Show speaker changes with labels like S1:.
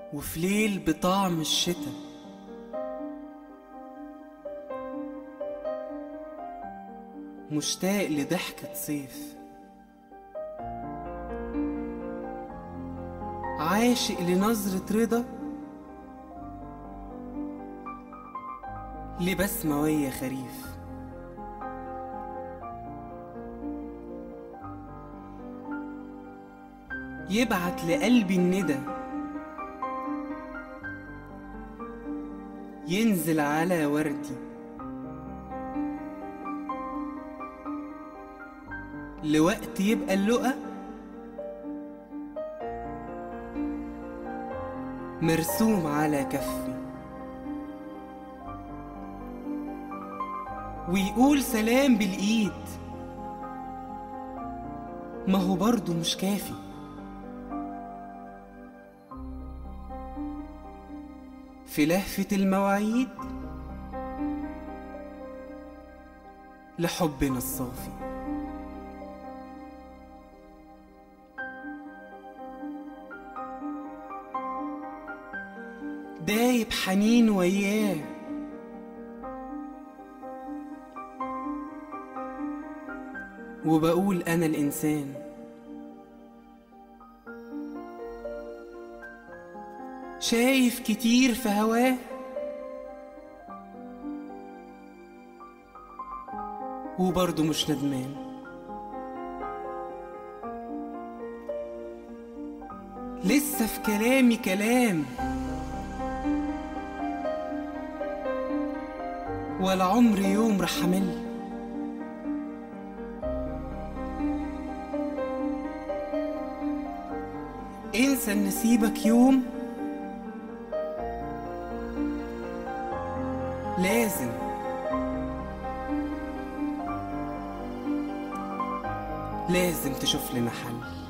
S1: وفي ليل بطعم الشتا مشتاق لضحكة صيف عاشق لنظرة رضا لبسمة ويا خريف يبعت لقلبي الندى ينزل على وردي لوقت يبقى اللقا مرسوم على كفي ويقول سلام بالإيد ما هو برضه مش كافي في لهفة المواعيد لحبنا الصافي دايب حنين وياه وبقول أنا الإنسان شايف كتير في هواه وبرضه مش ندمان لسه في كلامي كلام ولا عمري يوم رح أمل انسى ان اسيبك يوم لازم لازم تشوف لنا حل